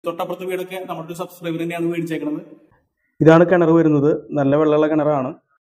തൊട്ടപ്പുറത്തെ വീടൊക്കെ നമ്മുടെ ഒരു സബ്സ്ക്രൈബർ തന്നെയാണ് മേടിച്ചേക്കുന്നത് ഇതാണ് കിണർ വരുന്നത് നല്ല വെള്ളമുള്ള കിണറാണ്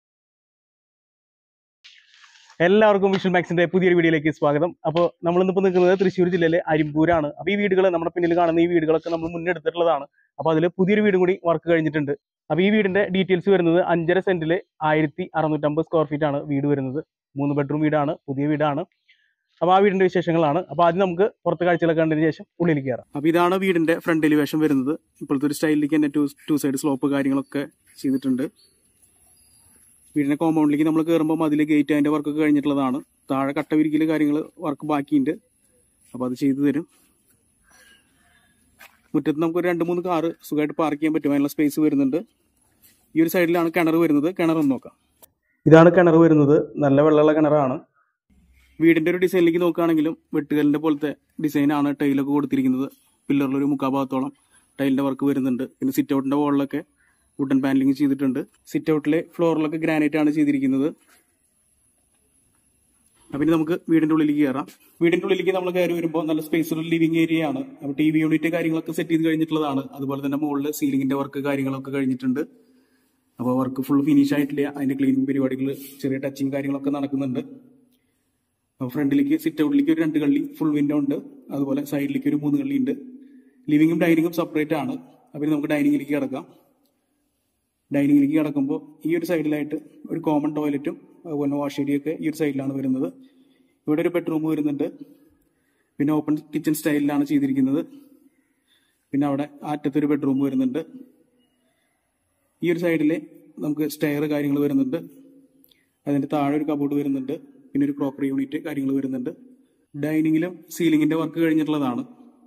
എല്ലാവർക്കും വിഷൻ മാക്സിന്റെ പുതിയൊരു വീഡിയോയിലേക്ക് സ്വാഗതം അപ്പോൾ നമ്മൾ ഇന്നിപ്പോൾ നിൽക്കുന്നത് തൃശ്ശൂർ ജില്ലയിലെ അരിമ്പൂരാണ് അപ്പോൾ ഈ വീടുകൾ നമ്മുടെ പിന്നിൽ കാണുന്ന ഈ വീടുകളൊക്കെ നമ്മൾ മുന്നെടുത്തിട്ടുള്ളതാണ് അപ്പോൾ അതിൽ പുതിയൊരു വീടും കൂടി വർക്ക് കഴിഞ്ഞിട്ടുണ്ട് അപ്പോൾ ഈ വീടിന്റെ ഡീറ്റെയിൽസ് വരുന്നത് അഞ്ചര സെന്റിൽ ആയിരത്തി അറുന്നൂറ്റമ്പത് സ്ക്വയർ ഫീറ്റ് ആണ് വീട് വരുന്നത് മൂന്ന് ബെഡ്റൂം വീടാണ് പുതിയ വീടാണ് അപ്പോൾ ആ വീടിന്റെ വിശേഷങ്ങളാണ് അപ്പോൾ ആദ്യം നമുക്ക് പുറത്തെ കാഴ്ചകളൊക്കെ കണ്ടതിന് ശേഷം ഉള്ളിലേക്ക് കയറാം അപ്പോൾ ഇതാണ് വീടിന്റെ ഫ്രണ്ട് എലിവേഷൻ വരുന്നത് ഇപ്പോഴത്തെ ഒരു സ്റ്റൈലിലേക്ക് തന്നെ ടു ടു സൈഡ് സ്ലോപ്പ് കാര്യങ്ങളൊക്കെ ചെയ്തിട്ടുണ്ട് വീടിന്റെ കോമ്പൗണ്ടിലേക്ക് നമ്മൾ കയറുമ്പോൾ അതിൽ ഗേറ്റ് അതിന്റെ വർക്ക് കഴിഞ്ഞിട്ടുള്ളതാണ് താഴെ കട്ട വിരിക്കൽ കാര്യങ്ങൾ വർക്ക് ബാക്കിയുണ്ട് അപ്പോൾ അത് ചെയ്തു തരും മുറ്റത്ത് നമുക്ക് ഒരു രണ്ട് മൂന്ന് കാറ് സുഖമായിട്ട് പാർക്ക് ചെയ്യാൻ പറ്റും അതിനുള്ള സ്പേസ് വരുന്നുണ്ട് ഈ ഒരു സൈഡിലാണ് കിണർ വരുന്നത് കിണർ ഒന്ന് നോക്കാം ഇതാണ് കിണർ വരുന്നത് നല്ല വെള്ളമുള്ള കിണറാണ് വീടിന്റെ ഒരു ഡിസൈനിലേക്ക് നോക്കുകയാണെങ്കിലും വെട്ടുകല്ലിന്റെ പോലത്തെ ഡിസൈനാണ് ടൈലൊക്കെ കൊടുത്തിരിക്കുന്നത് പില്ലറിലൊരു മുക്കാ ഭാഗത്തോളം ടൈലിന്റെ വർക്ക് വരുന്നുണ്ട് പിന്നെ സിറ്റ് ഔട്ടിന്റെ വോളിലൊക്കെ വുഡൻ പാനലിംഗ് ചെയ്തിട്ടുണ്ട് സിറ്റ് ഔട്ടിലെ ഫ്ലോറിലൊക്കെ ഗ്രാനൈറ്റ് ആണ് ചെയ്തിരിക്കുന്നത് അപ്പം ഇനി നമുക്ക് വീടിന്റെ ഉള്ളിലേക്ക് കയറാം വീടിന്റെ ഉള്ളിലേക്ക് നമ്മൾ കയറി വരുമ്പോൾ നല്ല സ്പേസ് ഉള്ള ലിവിംഗ് ഏരിയ ആണ് അപ്പോൾ ടി വി യൂണിറ്റ് കാര്യങ്ങളൊക്കെ സെറ്റ് ചെയ്ത് കഴിഞ്ഞിട്ടുള്ളതാണ് അതുപോലെ തന്നെ മുകളിൽ സീലിംഗിന്റെ വർക്ക് കാര്യങ്ങളൊക്കെ കഴിഞ്ഞിട്ടുണ്ട് അപ്പോൾ വർക്ക് ഫുൾ ഫിനിഷ് ആയിട്ടില്ല അതിന്റെ ക്ലീനിങ് പരിപാടികൾ ചെറിയ ടച്ചിങ് കാര്യങ്ങളൊക്കെ നടക്കുന്നുണ്ട് അപ്പോൾ ഫ്രണ്ടിലേക്ക് സിറ്റ് ഔട്ടിലേക്ക് ഒരു രണ്ട് കള്ളി ഫുൾ വിൻഡോ ഉണ്ട് അതുപോലെ സൈഡിലേക്ക് ഒരു മൂന്ന് കള്ളി ഉണ്ട് ലിവിങ്ങും ഡൈനിങ്ങും സെപ്പറേറ്റ് ആണ് അപ്പോൾ ഇനി നമുക്ക് ഡൈനിങ്ങിലേക്ക് കിടക്കാം ഡൈനിങ്ങിലേക്ക് കിടക്കുമ്പോൾ ഈ ഒരു സൈഡിലായിട്ട് ഒരു കോമൺ ടോയ്ലറ്റും അതുപോലെ വാഷ് ഏരിയയൊക്കെ ഈ ഒരു സൈഡിലാണ് വരുന്നത് ഇവിടെ ഒരു ബെഡ്റൂം വരുന്നുണ്ട് പിന്നെ ഓപ്പൺ കിച്ചൺ സ്റ്റൈലിലാണ് ചെയ്തിരിക്കുന്നത് പിന്നെ അവിടെ അറ്റത്തൊരു ബെഡ്റൂം വരുന്നുണ്ട് ഈ ഒരു സൈഡിൽ നമുക്ക് സ്റ്റെയർ കാര്യങ്ങൾ വരുന്നുണ്ട് അതിൻ്റെ താഴെ ഒരു കബോർഡ് വരുന്നുണ്ട് പിന്നെ ഒരു ക്രോക്കറി യൂണിറ്റ് കാര്യങ്ങൾ വരുന്നുണ്ട് ഡൈനിങ്ങിലും സീലിംഗിന്റെ വർക്ക് കഴിഞ്ഞിട്ടുള്ളതാണ്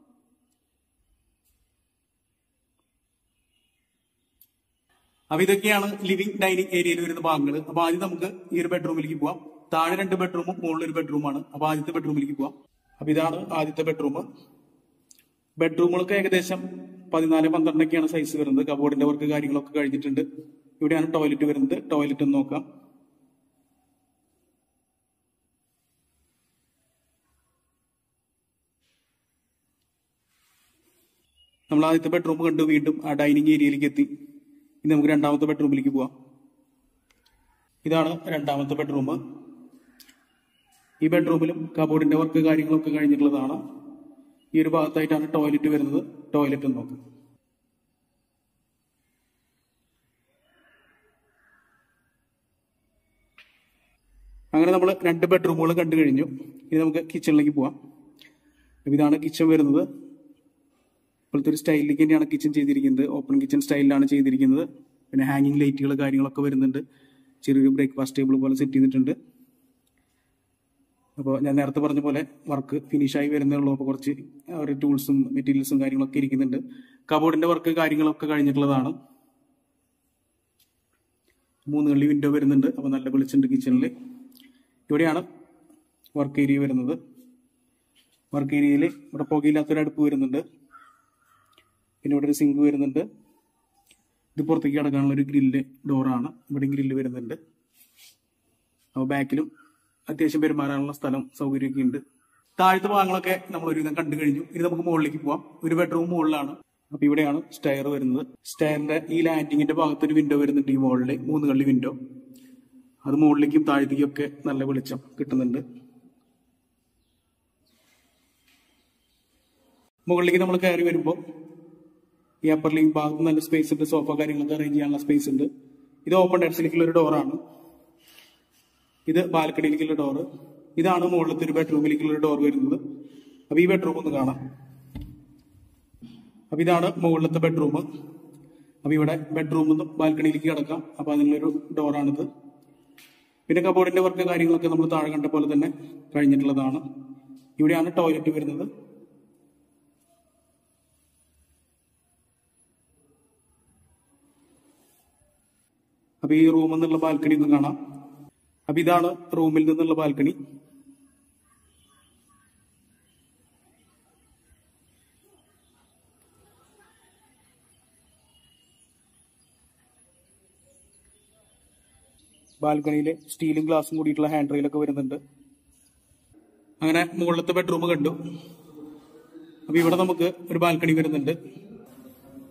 അപ്പൊ ഇതൊക്കെയാണ് ലിവിംഗ് ഡൈനിങ് ഏരിയയിൽ വരുന്ന ഭാഗങ്ങൾ അപ്പൊ ആദ്യം നമുക്ക് ഈ ഒരു ബെഡ്റൂമിലേക്ക് പോവാം താഴെ രണ്ട് ബെഡ്റൂമും മുകളിൽ ഒരു ബെഡ്റൂമാണ് അപ്പൊ ആദ്യത്തെ ബെഡ്റൂമിലേക്ക് പോവാം അപ്പൊ ഇതാണ് ആദ്യത്തെ ബെഡ്റൂം ബെഡ്റൂമുകളൊക്കെ ഏകദേശം പതിനാല് പന്ത്രണ്ടൊക്കെയാണ് സൈസ് വരുന്നത് കബോർഡിന്റെ വർക്ക് കാര്യങ്ങളൊക്കെ കഴിഞ്ഞിട്ടുണ്ട് ഇവിടെയാണ് ടോയ്ലറ്റ് വരുന്നത് ടോയ്ലറ്റ് ഒന്ന് നോക്കാം നമ്മൾ ആദ്യത്തെ ബെഡ്റൂം കണ്ടു വീണ്ടും ആ ഡൈനിങ് ഏരിയയിലേക്ക് എത്തി ഇനി നമുക്ക് രണ്ടാമത്തെ ബെഡ്റൂമിലേക്ക് പോവാം ഇതാണ് രണ്ടാമത്തെ ബെഡ്റൂം ഈ ബെഡ്റൂമിലും കബോർഡിന്റെ വർക്ക് കാര്യങ്ങളൊക്കെ കഴിഞ്ഞിട്ടുള്ളതാണ് ഈ ഒരു ഭാഗത്തായിട്ടാണ് ടോയ്ലറ്റ് വരുന്നത് ടോയ്ലറ്റ് ഒന്ന് നോക്കാം അങ്ങനെ നമ്മൾ രണ്ട് ബെഡ്റൂമുകൾ കണ്ടു കഴിഞ്ഞു ഇനി നമുക്ക് കിച്ചണിലേക്ക് പോവാം അപ്പൊ ഇതാണ് കിച്ചൺ വരുന്നത് ഇപ്പോഴത്തെ ഒരു സ്റ്റൈലിലേക്ക് തന്നെയാണ് കിച്ചൺ ചെയ്തിരിക്കുന്നത് ഓപ്പൺ കിച്ചൺ സ്റ്റൈലിലാണ് ചെയ്തിരിക്കുന്നത് പിന്നെ ഹാങ്ങിങ് ലൈറ്റുകൾ കാര്യങ്ങളൊക്കെ വരുന്നുണ്ട് ചെറിയൊരു ബ്രേക്ക്ഫാസ്റ്റ് ടേബിൾ പോലെ സെറ്റ് ചെയ്തിട്ടുണ്ട് അപ്പോൾ ഞാൻ നേരത്തെ പറഞ്ഞ പോലെ വർക്ക് ഫിനിഷായി വരുന്നേ ഉള്ളൂ അപ്പോൾ കുറച്ച് ഒരു ടൂൾസും മെറ്റീരിയൽസും കാര്യങ്ങളൊക്കെ ഇരിക്കുന്നുണ്ട് കബോർഡിന്റെ വർക്ക് കാര്യങ്ങളൊക്കെ കഴിഞ്ഞിട്ടുള്ളതാണ് മൂന്ന് കള്ളി വിൻഡോ വരുന്നുണ്ട് അപ്പോൾ നല്ല വെളിച്ചുണ്ട് കിച്ചണിൽ ഇവിടെയാണ് വർക്ക് ഏരിയ വരുന്നത് വർക്ക് ഏരിയയിൽ ഇവിടെ പുകയില്ലാത്തൊരു അടുപ്പ് വരുന്നുണ്ട് പിന്നെ ഇവിടെ ഒരു സിങ്ക് വരുന്നുണ്ട് ഇത് പുറത്തേക്ക് കിടക്കാനുള്ള ഒരു ഗ്രില്ല് ഡോറാണ് ഇവിടെ ഗ്രില്ല് വരുന്നുണ്ട് അപ്പോൾ ബാക്കിലും അത്യാവശ്യം പെരുമാറാനുള്ള സ്ഥലം സൗകര്യമൊക്കെ ഉണ്ട് താഴത്തെ ഭാഗങ്ങളൊക്കെ നമ്മൾ ഒരുവിധം കണ്ടു കഴിഞ്ഞു ഇനി നമുക്ക് മുകളിലേക്ക് പോവാം ഒരു ബെഡ്റൂം മുകളിലാണ് അപ്പൊ ഇവിടെയാണ് സ്റ്റയർ വരുന്നത് സ്റ്റയറിന്റെ ഈ ലാൻഡിങ്ങിന്റെ ഭാഗത്ത് ഒരു വിൻഡോ വരുന്നുണ്ട് ഈ മുകളിൽ മൂന്ന് കള്ളി വിൻഡോ അത് മുകളിലേക്കും താഴത്തേക്കും ഒക്കെ നല്ല വെളിച്ചം കിട്ടുന്നുണ്ട് മുകളിലേക്ക് നമ്മൾ കയറി വരുമ്പോൾ ഈ അപ്പർ ലിങ്ക് ഭാഗത്ത് നല്ല സ്പേസ് ഉണ്ട് സോഫ കാര്യങ്ങളൊക്കെ അറേഞ്ച് ചെയ്യാനുള്ള സ്പേസ് ഉണ്ട് ഇത് ഓപ്പൺ ടെറസിലേക്കുള്ള ഒരു ഡോറാണ് ഇത് ബാൽക്കണിയിലേക്കുള്ള ഡോറ് ഇതാണ് മുകളിലത്തെ ഒരു ബെഡ്റൂമിലേക്കുള്ള ഒരു ഡോർ വരുന്നത് അപ്പൊ ഈ ബെഡ്റൂം ഒന്ന് കാണാം അപ്പൊ ഇതാണ് മുകളിലത്തെ ബെഡ്റൂം അപ്പൊ ഇവിടെ ബെഡ്റൂമിൽ നിന്ന് ബാൽക്കണിയിലേക്ക് കിടക്കാം അപ്പൊ അതിനുള്ളൊരു ഡോറാണിത് പിന്നെ കബോർഡിന്റെ വർക്ക് കാര്യങ്ങളൊക്കെ നമ്മൾ താഴെ കണ്ട പോലെ തന്നെ കഴിഞ്ഞിട്ടുള്ളതാണ് ഇവിടെയാണ് ടോയ്ലറ്റ് വരുന്നത് അപ്പൊ ഈ റൂമിൽ നിന്നുള്ള ബാൽക്കണി ഒന്ന് കാണാം അപ്പൊ ഇതാണ് റൂമിൽ നിന്നുള്ള ബാൽക്കണി ബാൽക്കണിയിൽ സ്റ്റീലും ഗ്ലാസും കൂടിയിട്ടുള്ള ഹാൻഡ് റെയിലൊക്കെ വരുന്നുണ്ട് അങ്ങനെ മുകളിലത്തെ ബെഡ്റൂം കണ്ടു അപ്പൊ ഇവിടെ നമുക്ക് ഒരു ബാൽക്കണി വരുന്നുണ്ട്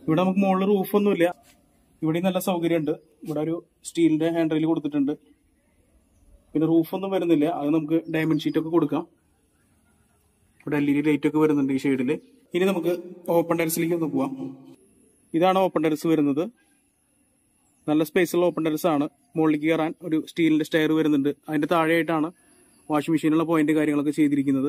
ഇവിടെ നമുക്ക് മുകളിൽ റൂഫൊന്നുമില്ല ഇവിടെ നല്ല സൗകര്യമുണ്ട് ഇവിടെ ഒരു സ്റ്റീലിന്റെ ഹാൻഡ് റെയിൽ കൊടുത്തിട്ടുണ്ട് പിന്നെ റൂഫൊന്നും വരുന്നില്ല അത് നമുക്ക് ഡയമണ്ട് ഷീറ്റ് ഒക്കെ കൊടുക്കാം ഇവിടെ എൽ ഇ ഡി ലൈറ്റ് ഒക്കെ വരുന്നുണ്ട് ഈ ഷെയ്ഡിൽ ഇനി നമുക്ക് ഓപ്പൺ ടെറസിലേക്ക് ഒന്ന് പോവാം ഇതാണ് ഓപ്പൺ ടെറസ് വരുന്നത് നല്ല സ്പേസുള്ള ഓപ്പൺ ടെറസ് ആണ് മുകളിലേക്ക് കയറാൻ ഒരു സ്റ്റീലിന്റെ സ്റ്റെയർ വരുന്നുണ്ട് അതിന്റെ താഴെയായിട്ടാണ് വാഷിംഗ് മെഷീനുള്ള പോയിന്റ് കാര്യങ്ങളൊക്കെ ചെയ്തിരിക്കുന്നത്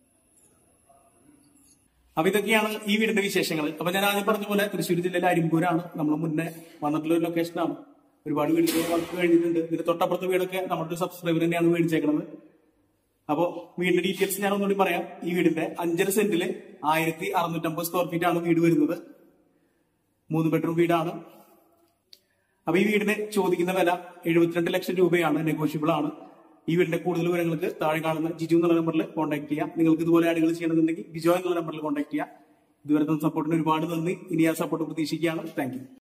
അപ്പൊ ഇതൊക്കെയാണ് ഈ വീടിന്റെ വിശേഷങ്ങൾ അപ്പൊ ഞാൻ ആദ്യം പറഞ്ഞ പോലെ തൃശ്ശൂർ ജില്ലയിലെ അരിമ്പൂരാണ് നമ്മൾ മുന്നേ വന്നിട്ടുള്ള ഒരു ലൊക്കേഷനാണ് ഒരുപാട് വീടുകൾ വർക്ക് കഴിഞ്ഞിട്ടുണ്ട് ഇതിന്റെ തൊട്ടപ്പുറത്തെ വീടൊക്കെ നമ്മുടെ സബ്സ്ക്രൈബർ തന്നെയാണ് മേടിച്ചേക്കുന്നത് അപ്പോ വീടിന്റെ ഡീറ്റെയിൽസ് ഞാൻ ഒന്നുകൂടി പറയാം ഈ വീടിന്റെ അഞ്ചര സെന്റില് ആയിരത്തി അറുന്നൂറ്റമ്പത് സ്ക്വയർ ഫീറ്റ് ആണ് വീട് വരുന്നത് മൂന്ന് ബെഡ്റൂം വീടാണ് അപ്പൊ ഈ വീടിന് ചോദിക്കുന്ന വില എഴുപത്തിരണ്ട് ലക്ഷം രൂപയാണ് നെഗോഷ്യബിൾ ആണ് ഈ വീടിന്റെ കൂടുതൽ വിവരങ്ങൾക്ക് താഴെ കാണുന്ന ജിജു എന്നുള്ള നമ്പറിൽ കോൺടാക്ട് ചെയ്യാം നിങ്ങൾക്ക് ഇതുപോലെ ആടുകൾ ചെയ്യണമെന്നുണ്ടെങ്കിൽ ബിജോ എന്നുള്ള നമ്പറിൽ കോൺടാക്ട് ചെയ്യാം ഇതുവരെ സപ്പോർട്ടിന് ഒരുപാട് നന്ദി ഇനി ആ സപ്പോർട്ട് പ്രതീക്ഷിക്കുകയാണ് താങ്ക് യു